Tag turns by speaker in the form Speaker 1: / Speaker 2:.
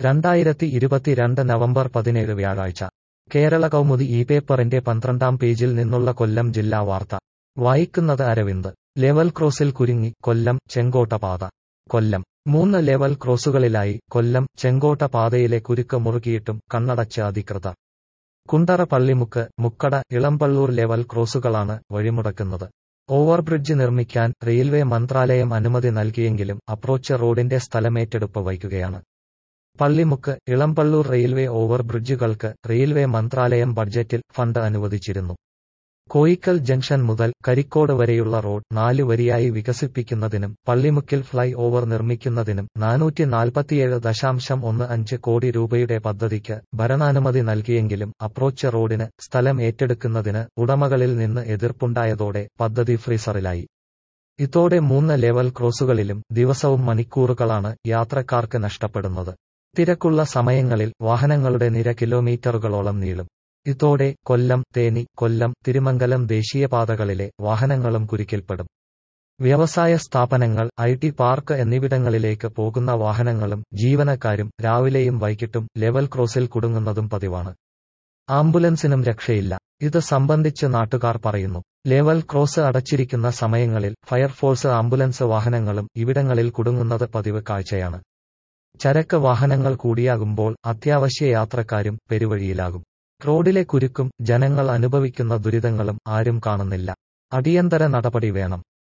Speaker 1: രണ്ടായിരത്തി ഇരുപത്തിരണ്ട് നവംബർ പതിനേഴ് വ്യാഴാഴ്ച കേരള കൗമുദി ഈ പേപ്പറിന്റെ പന്ത്രണ്ടാം പേജിൽ നിന്നുള്ള കൊല്ലം ജില്ലാ വാർത്ത വായിക്കുന്നത് അരവിന്ദ് ലെവൽ ക്രോസിൽ കുരുങ്ങി കൊല്ലം ചെങ്കോട്ട പാത കൊല്ലം മൂന്ന് ലെവൽ ക്രോസുകളിലായി കൊല്ലം ചെങ്കോട്ട പാതയിലെ കുരുക്ക് മുറുകിയിട്ടും കണ്ണടച്ച് അധികൃതർ കുണ്ടറ പള്ളിമുക്ക് മുക്കട ഇളമ്പള്ളൂർ ലെവൽ ക്രോസുകളാണ് വഴിമുടക്കുന്നത് ഓവർബ്രിഡ്ജ് നിർമ്മിക്കാൻ റെയിൽവേ മന്ത്രാലയം അനുമതി നൽകിയെങ്കിലും അപ്രോച്ച് റോഡിന്റെ സ്ഥലമേറ്റെടുപ്പ് വൈകുകയാണ് പള്ളിമുക്ക് ഇളമ്പള്ളൂർ റെയിൽവേ ഓവർബ്രിഡ്ജുകൾക്ക് റെയിൽവേ മന്ത്രാലയം ബഡ്ജറ്റിൽ ഫണ്ട് അനുവദിച്ചിരുന്നു കോയിക്കൽ ജംഗ്ഷൻ മുതൽ കരിക്കോട് വരെയുള്ള റോഡ് നാല് വരിയായി വികസിപ്പിക്കുന്നതിനും പള്ളിമുക്കിൽ ഫ്ലൈ ഓവർ നിർമ്മിക്കുന്നതിനും നാനൂറ്റി നാൽപ്പത്തിയേഴ് ദശാംശം ഒന്ന് അഞ്ച് കോടി രൂപയുടെ പദ്ധതിക്ക് ഭരണാനുമതി നൽകിയെങ്കിലും അപ്രോച്ച് റോഡിന് സ്ഥലം ഏറ്റെടുക്കുന്നതിന് ഉടമകളിൽ നിന്ന് എതിർപ്പുണ്ടായതോടെ പദ്ധതി ഫ്രീസറിലായി ഇതോടെ മൂന്ന് ലെവൽ ക്രോസുകളിലും ദിവസവും മണിക്കൂറുകളാണ് യാത്രക്കാർക്ക് നഷ്ടപ്പെടുന്നത് തിരക്കുള്ള സമയങ്ങളിൽ വാഹനങ്ങളുടെ നിര കിലോമീറ്ററുകളോളം നീളും ഇതോടെ കൊല്ലം തേനി കൊല്ലം തിരുമംഗലം ദേശീയപാതകളിലെ വാഹനങ്ങളും കുരുക്കിൽപ്പെടും വ്യവസായ സ്ഥാപനങ്ങൾ ഐ ടി പാർക്ക് എന്നിവിടങ്ങളിലേക്ക് പോകുന്ന വാഹനങ്ങളും ജീവനക്കാരും രാവിലെയും വൈകിട്ടും ലെവൽ ക്രോസിൽ കുടുങ്ങുന്നതും പതിവാണ് ആംബുലൻസിനും രക്ഷയില്ല ഇത് സംബന്ധിച്ച് നാട്ടുകാർ പറയുന്നു ലെവൽ ക്രോസ് അടച്ചിരിക്കുന്ന സമയങ്ങളിൽ ഫയർഫോഴ്സ് ആംബുലൻസ് വാഹനങ്ങളും ഇവിടങ്ങളിൽ കുടുങ്ങുന്നത് പതിവ് കാഴ്ചയാണ് ചരക്ക് വാഹനങ്ങൾ കൂടിയാകുമ്പോൾ അത്യാവശ്യ യാത്രക്കാരും പെരുവഴിയിലാകും റോഡിലെ കുരുക്കും ജനങ്ങൾ അനുഭവിക്കുന്ന ദുരിതങ്ങളും ആരും കാണുന്നില്ല അടിയന്തര നടപടി വേണം